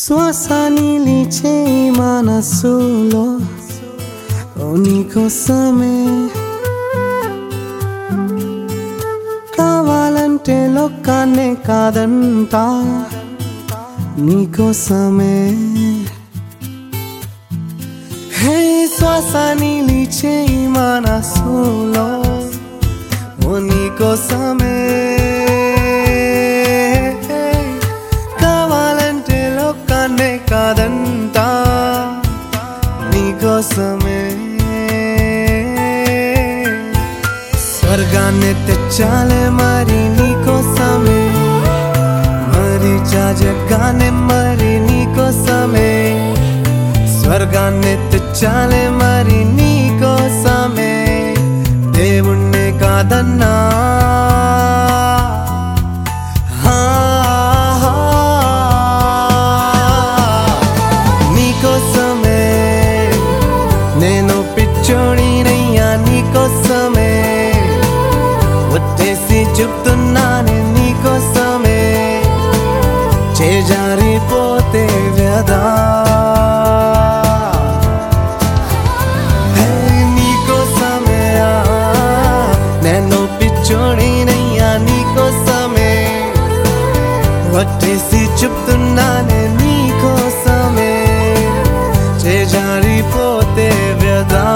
శ్వాస నిలిచే మనసులో ఓ నీకోసమే కావాలంటే లోకాన్నే కాదంట నీకోసమే హే శ్వాస నిలిచే మనసులో ఓ నీకోసమే కావాలంటే లోకాన్నే కాదంట నీకోసమే స్వర్గాన్ని తెచ్చాలే మరి నీకోసమే మరి జగానే మరి నీకోసమే స్వర్గాన్ని తెచ్చాలే మరి నీకోసమే దేవుణ్ణి కాదన్నా హా, హా. నీకోసమే నేను పిచ్చోడినయ్యా నీకోసమే వచ్చేసి చెప్తున్నానే నీకోసమే చేజారిపోతే వ్యధా హే, నీకోసమే ఆ, నేను పిచ్చోడినయ్యా నీకోసమే వచ్చేసి చెప్తున్నానే నీకోసమే చేజారిపోతే వ్యధా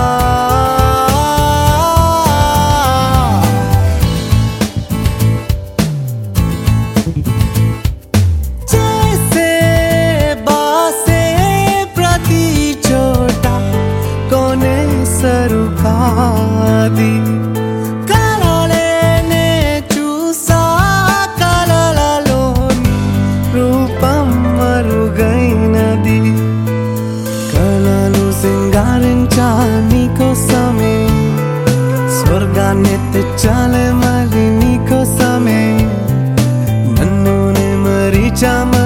చేసే బాసే ప్రతి చోట కొనే సరుకాది కలలేనే చూసా కలలలోని రూపం మరుగైనది కలలు సింగారించా నీకోసమే స్వర్గాన్ని తెచ్చాలే మరి నీకోసమే నన్ను మరిచా